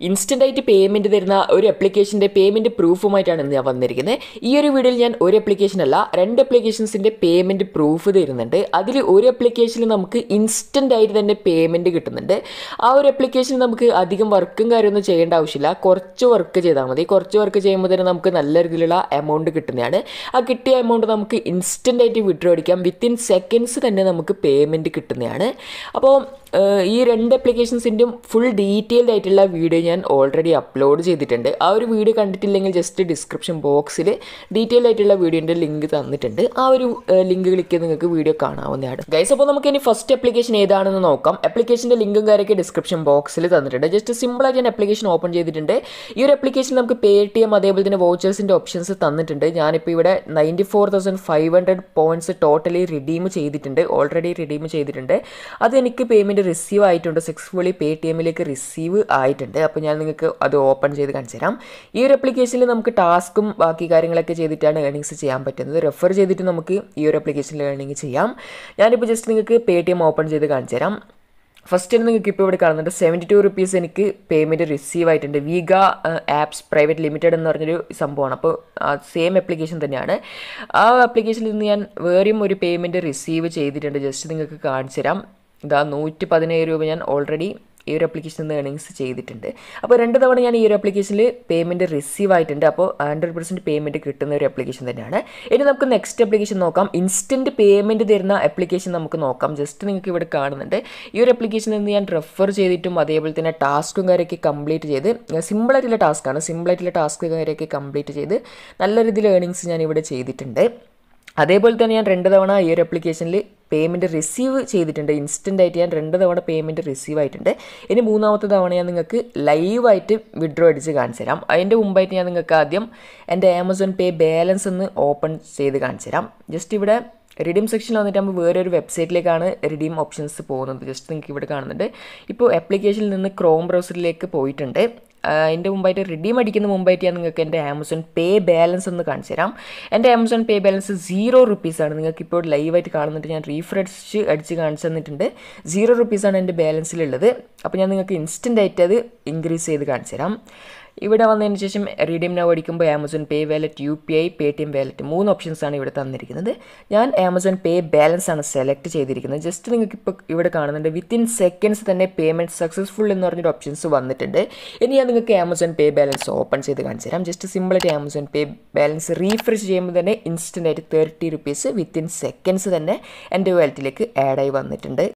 instant ആയിട്ട് payment തരുന്ന ഒരു ആപ്ലിക്കേഷൻ്റെ പേയ്മെൻറ്റ് പ്രൂഫുമായിട്ടാണ് ഇന്ന് ഞാൻ വന്നിരിക്കുന്നത് ഈ ഒരു വീഡിയോയിൽ ഞാൻ ഒരു ആപ്ലിക്കേഷൻ അല്ല രണ്ട് ആപ്ലിക്കേഷൻസിൻ്റെ പേയ്മെൻറ്റ് പ്രൂഫ് തരുന്നുണ്ട് അതിൽ ഒരു ആപ്ലിക്കേഷനിൽ നമുക്ക് ഇൻസ്റ്റൻ്റ് ആയിട്ട് തന്നെ പേയ്മെൻറ്റ് കിട്ടുന്നുണ്ട് ആ ഒരു ആപ്ലിക്കേഷനിൽ നമുക്ക് അധികം വർക്കും കാര്യമൊന്നും ചെയ്യേണ്ട ആവശ്യമില്ല കുറച്ച് വർക്ക് ചെയ്താൽ മതി കുറച്ച് വർക്ക് ചെയ്യുമ്പോൾ തന്നെ നമുക്ക് നല്ല രീതിയിലുള്ള എമൗണ്ട് കിട്ടുന്നതാണ് ആ കിട്ടിയ എമൗണ്ട് നമുക്ക് ഇൻസ്റ്റൻ്റ് ആയിട്ട് വിഡ്രോ അടിക്കാം വിത്തിൻ സെക്കൻഡ്സ് തന്നെ നമുക്ക് പേയ്മെൻറ്റ് കിട്ടുന്നതാണ് അപ്പോൾ ഏഹ് ഈ രണ്ട് ആപ്ലിക്കേഷൻസിൻ്റെയും ഫുൾ ഡീറ്റെയിൽഡ് ആയിട്ടുള്ള വീഡിയോ ഞാൻ ഓൾറെഡി അപ്ലോഡ് ചെയ്തിട്ടുണ്ട് ആ ഒരു വീഡിയോ കണ്ടിട്ടില്ലെങ്കിൽ ജസ്റ്റ് ഡിസ്ക്രിപ്ഷൻ ബോക്സിൽ ഡീറ്റെയിൽ ആയിട്ടുള്ള വീഡിയോൻ്റെ ലിങ്ക് തന്നിട്ടുണ്ട് ആ ഒരു ലിങ്ക് ക്ലിക്ക് ചെയ്ത് നിങ്ങൾക്ക് വീഡിയോ കാണാവുന്നതാണ് ഗൈസ് അപ്പോൾ നമുക്ക് ഇനി ഫസ്റ്റ് ആപ്ലിക്കേഷൻ ഏതാണെന്ന് നോക്കാം ആപ്ലിക്കേഷൻ്റെ ലിങ്കും കാര്യമൊക്കെ ഡിസ്ക്രിപ്ഷൻ ബോക്സിൽ തന്നിട്ടുണ്ട് ജസ്റ്റ് സിമ്പിളായിട്ട് ഞാൻ ആപ്ലിക്കേഷൻ ഓപ്പൺ ചെയ്തിട്ടുണ്ട് ഈ ഒരു ആപ്ലിക്കേഷൻ നമുക്ക് പേ ടി എം അതേപോലെ തന്നെ വോച്ചേഴ്സിൻ്റെ ഓപ്ഷൻസ് തന്നിട്ടുണ്ട് ഞാനിപ്പോൾ ഇവിടെ ninety four thousand five hundred points totally redeem ചെയ്തിട്ടുണ്ട് ഓൾറെഡി റിഡീം ചെയ്തിട്ടുണ്ട് അത് എനിക്ക് പേയ്മെൻറ്റ് റിസീവ് ആയിട്ടുണ്ട് സക്സസ്ഫുള്ളി പേ ടി എമ്മിലേക്ക് റിസീവ് ആയിട്ടുണ്ട് അപ്പോൾ ഞാൻ നിങ്ങൾക്ക് അത് ഓപ്പൺ ചെയ്ത് കാണിച്ചു തരാം ഈ ഒരു ആപ്ലിക്കേഷനിൽ നമുക്ക് ടാസ്കും ബാക്കി കാര്യങ്ങളൊക്കെ ചെയ്തിട്ടാണ് ഏണിങ്സ് ചെയ്യാൻ പറ്റുന്നത് റെഫർ ചെയ്തിട്ട് നമുക്ക് ഈ ഒരു ആപ്ലിക്കേഷനിൽ ഏണിങ് ചെയ്യാം ഞാനിപ്പോൾ ജസ്റ്റ് നിങ്ങൾക്ക് പേ ടി എം ഓപ്പൺ ചെയ്ത് കാണിച്ചു തരാം ഫസ്റ്റ് നിങ്ങൾക്ക് ഇപ്പോൾ ഇവിടെ കാണുന്നുണ്ട് സെവൻറ്റി ടു റുപ്പീസ് എനിക്ക് പേയ്മെൻറ്റ് റിസീവ് ആയിട്ടുണ്ട് വീഗ ആപ്സ് പ്രൈവറ്റ് ലിമിറ്റഡ് എന്ന് പറഞ്ഞൊരു സംഭവമാണ് അപ്പോൾ സെയിം ആപ്ലിക്കേഷൻ തന്നെയാണ് ആ ആപ്ലിക്കേഷനിൽ നിന്ന് ഞാൻ വേറെയും ഒരു പേയ്മെൻറ്റ് റിസീവ് ചെയ്തിട്ടുണ്ട് ജസ്റ്റ് നിങ്ങൾക്ക് കാണിച്ചു തരാം ഇതാ നൂറ്റി പതിനേഴ് രൂപ ഞാൻ ഓൾറെഡി ഈ ഒരു ആപ്ലിക്കേഷനിൽ നിന്ന് ഏണിങ്സ് ചെയ്തിട്ടുണ്ട് അപ്പോൾ രണ്ട് തവണ ഞാൻ ഈ ഒരു ആപ്ലിക്കേഷനിൽ പേയ്മെൻറ്റ് റിസീവ് ആയിട്ടുണ്ട് അപ്പോൾ ഹൺഡ്രഡ് പെർസെൻറ്റ് പേയ്മെൻറ്റ് കിട്ടുന്ന ഒരു ആപ്ലിക്കേഷൻ തന്നെയാണ് ഇനി നമുക്ക് നെക്സ്റ്റ് ആപ്ലിക്കേഷൻ നോക്കാം ഇൻസ്റ്റൻറ്റ് പേയ്മെൻറ്റ് തരുന്ന ആപ്ലിക്കേഷൻ നമുക്ക് നോക്കാം ജസ്റ്റ് നിങ്ങൾക്ക് ഇവിടെ കാണുന്നുണ്ട് ഈ ഒരു ആപ്ലിക്കേഷനിൽ നിന്ന് ഞാൻ റെഫർ ചെയ്തിട്ടും അതേപോലെ തന്നെ ടാസ്കും കാര്യമൊക്കെ കംപ്ലീറ്റ് ചെയ്ത് സിമ്പിളായിട്ടുള്ള ടാസ്ക്കാണ് സിമ്പിളായിട്ടുള്ള ടാസ്ക് കാര്യമൊക്കെ കംപ്ലീറ്റ് ചെയ്ത് നല്ല രീതിയിൽ ഏണിങ്സ് ഞാൻ ഇവിടെ ചെയ്തിട്ടുണ്ട് അതേപോലെ തന്നെ ഞാൻ രണ്ട് തവണ ഈ ഒരു ആപ്ലിക്കേഷനിൽ പേയ്മെൻറ്റ് റിസീവ് ചെയ്തിട്ടുണ്ട് ഇൻസ്റ്റൻ്റ് ആയിട്ട് ഞാൻ രണ്ട് തവണ പേയ്മെൻറ്റ് റിസീവ് ആയിട്ടുണ്ട് ഇനി മൂന്നാമത്തെ തവണ ഞാൻ നിങ്ങൾക്ക് ലൈവായിട്ട് വിഡ്രോ അടിച്ച് കാണിച്ചു തരാം അതിൻ്റെ മുമ്പായിട്ട് ഞാൻ നിങ്ങൾക്ക് ആദ്യം എൻ്റെ ആമസോൺ പേ ബാലൻസ് ഒന്ന് ഓപ്പൺ ചെയ്ത് കാണിച്ചു തരാം ജസ്റ്റ് ഇവിടെ റിഡീം സെക്ഷനിൽ വന്നിട്ട് നമ്മൾ വേറൊരു വെബ്സൈറ്റിലേക്കാണ് റിഡീം ഓപ്ഷൻസ് പോകുന്നത് ജസ്റ്റ് നിങ്ങൾക്ക് ഇവിടെ കാണുന്നുണ്ട് ഇപ്പോൾ ആപ്ലിക്കേഷനിൽ നിന്ന് ക്രോം ബ്രൗസറിലേക്ക് പോയിട്ടുണ്ട് അതിൻ്റെ മുമ്പായിട്ട് റിഡീം അടിക്കുന്ന മുമ്പായിട്ട് ഞാൻ നിങ്ങൾക്ക് എൻ്റെ ആമസോൺ പേ ബാലൻസ് ഒന്ന് കാണിച്ചു തരാം എൻ്റെ ആമസോൺ പേ ബാലൻസ് സീറോ റുപ്പീസാണ് നിങ്ങൾക്ക് ഇപ്പോൾ ലൈവായിട്ട് കാണുന്നിട്ട് ഞാൻ റീഫ്രഷ് അടിച്ച് കാണിച്ചു തന്നിട്ടുണ്ട് സീറോ റുപ്പീസാണ് എൻ്റെ ബാലൻസിലുള്ളത് അപ്പോൾ ഞാൻ നിങ്ങൾക്ക് ഇൻസ്റ്റൻ്റ് ആയിട്ട് അത് ഇൻക്രീസ് ചെയ്ത് കാണിച്ചു തരാം ഇവിടെ വന്നതിന് ശേഷം റീഡീം നൗ അടിക്കുമ്പോൾ Amazon pay wallet U P I Paytm wallet മൂന്ന് ഓപ്ഷൻസാണ് ഇവിടെ തന്നിരിക്കുന്നത് ഞാൻ ആമസോൺ പേ ബാലൻസ് ആണ് സെലക്ട് ചെയ്തിരിക്കുന്നത് ജസ്റ്റ് നിങ്ങൾക്ക് ഇപ്പോൾ ഇവിടെ കാണുന്നുണ്ട് വിത്തിൻ സെക്കൻഡ്സ് തന്നെ പേയ്മെൻറ്റ് സക്സസ്ഫുൾ എന്ന് പറഞ്ഞൊരു ഓപ്ഷൻസ് വന്നിട്ടുണ്ട് ഇനി ഞാൻ നിങ്ങൾക്ക് ആമസോൺ പേ ബാലൻസ് ഓപ്പൺ ചെയ്ത് കാണിച്ചു തരാം ജസ്റ്റ് സിമ്പിളായിട്ട് ആമസോൺ പേ ബാലൻസ് റീഫ്രഷ് ചെയ്യുമ്പോൾ തന്നെ ഇൻസ്റ്റൻ്റ് ആയിട്ട് തേർട്ടി റുപ്പീസ് വിത്തിൻ സെക്കൻഡ്സ് തന്നെ എൻ്റെ വാലറ്റിലേക്ക് ആഡായി വന്നിട്ടുണ്ട്